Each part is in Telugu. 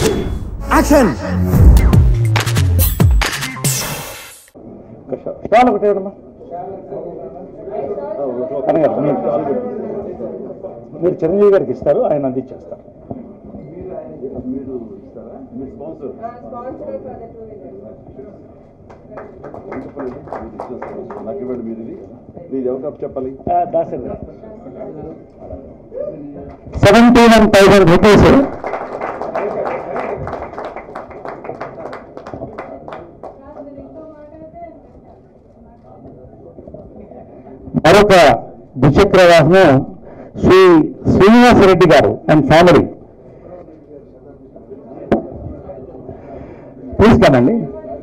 యాక్షన్ స్టాల్ ఒకటి ఇవ్వడమ్మా కనగారు, మీరు మీరు చిరంజీవి గారికి ఇస్తారు ఆయన అందించేస్తారు నాకు ఇవ్వండి మీరు ఇది మీరు ఎవరు కప్ చెప్పాలి Dasari seventy one thousand rupees మరొక ద్విచక్ర వాహనం శ్రీ శ్రీనివాసరెడ్డి గారు అండ్ ఫ్యామిలీ తీసుకానండి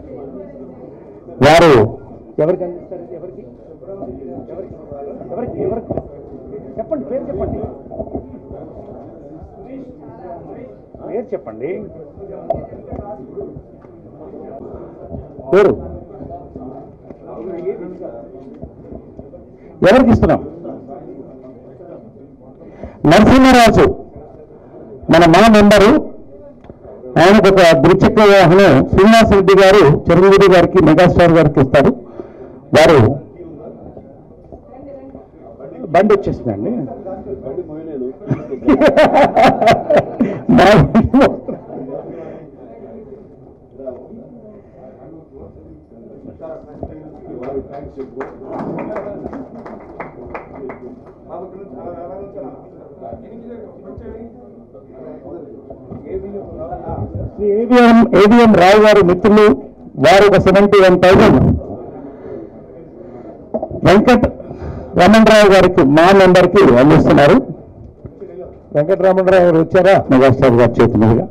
వారు ఎవరికి అందిస్తారు ఎవరికి ఎవరికి ఎవరికి ఎవరికి చెప్పండి పేరు చెప్పండి పేరు చెప్పండి పేరు ఎవరికి ఇస్తున్నాం నరసింహరాజు మన మా మెంబరు ఆయనకు ఒక ద్విచక్ర వాహనం శ్రీనివాసరెడ్డి గారు చిరంజీవి గారికి మెగాస్టార్ గారికి ఇస్తారు వారు బండి వచ్చేసిందండి బండి మోయలేదు మా- వారికి థ్యాంక్స్ చెప్పు శ్రీ ఏబిఎం ఏబిఎం రావు గారి మిత్రులు వారు ఒక seventy one thousand Venkat Ramanarao గారికి మా మెంబర్కి అందిస్తున్నారు వెంకటరమణరావు గారు వచ్చారా మెగాస్టార్ గారి చేతి మీదుగా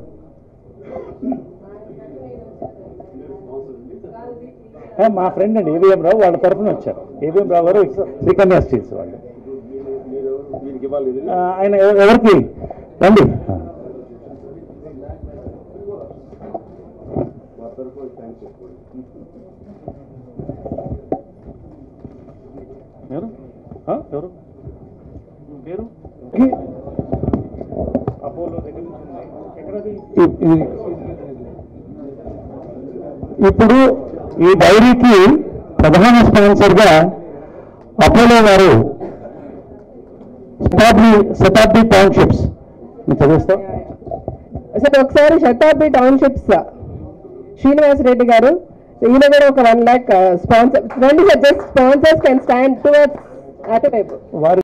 ఆ, మా ఫ్రెండ్ అండి ఏబిఎం రావు వాళ్ళ తరఫున వచ్చారు ఏబిఎం రావు గారు శ్రీకన్యా స్టీల్స్ వాళ్ళు మీరు వీరికి ఇవ్వాలి ఇది ఆ, ఆయన ఎవ- ఎవరికి రండి మా తరఫున థ్యాంక్స్ చెప్పుకోండి ఎవరు ఆ, ఎవరు పేరు అపోలో దగ్గర నుంచి ఉంది. ఎక్కడది? ఇప్పుడు ఈ డైరీకి ప్రధాన స్పాన్సర్ గా అపోలో వారు శతాబ్ది శతాబ్ది టౌన్షిప్స్ మీరు చదివిస్తాం అసలు ఒకసారి శతాబ్ది టౌన్షిప్స్ శ్రీనివాస్ రెడ్డి గారు ఈయన కూడా ఒక వన్ ల్యాక్ స్పాన్సర్ రెండు just sponsors can stand to అటు వైపు వారు